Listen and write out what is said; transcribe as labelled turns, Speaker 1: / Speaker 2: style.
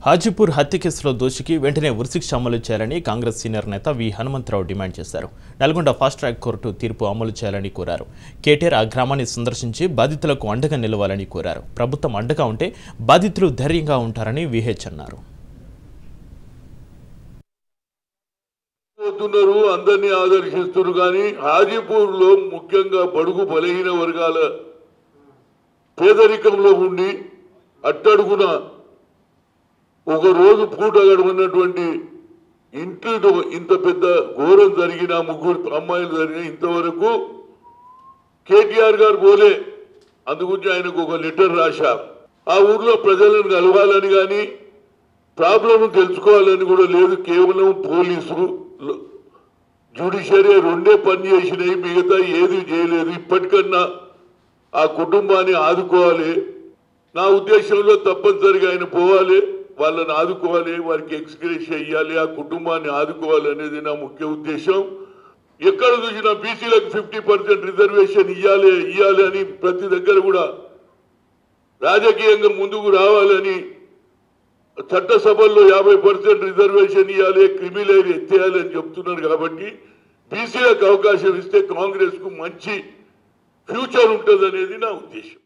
Speaker 1: హాజీపూర్ హత్య కేసులో దోషికి వెంటనే ఉరిశిక్ష అమలు చేయాలని కాంగ్రెస్ సీనియర్ నేత వి హనుమంతరావు డిమాండ్ చేశారు నల్గొండ ఫాస్ట్ ట్రాక్ కోర్టు తీర్పు అమలు చేయాలని కోరారు కేటీఆర్ ఆ గ్రామాన్ని సందర్శించి బాధితులకు అండగా నిలవాలని కోరారు ప్రభుత్వం అండగా ఉంటే బాధితులు ధైర్యంగా ఉంటారని విహెచ్ అన్నారు
Speaker 2: పోతున్నారు అందరినీ ఆదర్శిస్తున్నారు కానీ హాజీపూర్ లో ముఖ్యంగా బడుగు బలహీన వర్గాల పేదరికంలో ఉండి అట్టడుగున ఒక రోజు పూట గడవన్నటువంటి ఇంటిలో ఇంత పెద్ద ఘోరం జరిగిన ముగ్గురు అమ్మాయిలు జరిగిన ఇంతవరకు కేటీఆర్ గారు పోలే అందుగురించి ఆయనకు ఒక లెటర్ రాశా ఆ ఊర్లో ప్రజలను కలవాలని కానీ ప్రాబ్లం తెలుసుకోవాలని కూడా లేదు కేవలం పోలీసులు జ్యుడిషియరీ రెండే పని చేసినాయి మిగతా ఏది చేయలేదు ఇప్పటికన్నా ఆ కుటుంబాన్ని ఆదుకోవాలి నా ఉద్దేశంలో తప్పనిసరిగా ఆయన పోవాలి వాళ్ళని ఆదుకోవాలి వారికి ఎక్స్గ్రేస్ చేయాలి ఆ కుటుంబాన్ని ఆదుకోవాలి అనేది నా ముఖ్య ఉద్దేశం ఎక్కడ చూసినా బీసీలకు ఫిఫ్టీ పర్సెంట్ రిజర్వేషన్ ఇవ్వాలి ఇవ్వాలి అని ప్రతి దగ్గర కూడా రాజకీయంగా ముందుకు రావాలని చట్టసభల్లో యాభై పర్సెంట్ రిజర్వేషన్ ఇవ్వాలి క్రిమిలేర్ ఎత్తేయాలి అని చెప్తున్నారు కాబట్టి బీసీలకు అవకాశం ఇస్తే కాంగ్రెస్ కు మంచి ఫ్యూచర్ ఉంటుంది అనేది నా ఉద్దేశం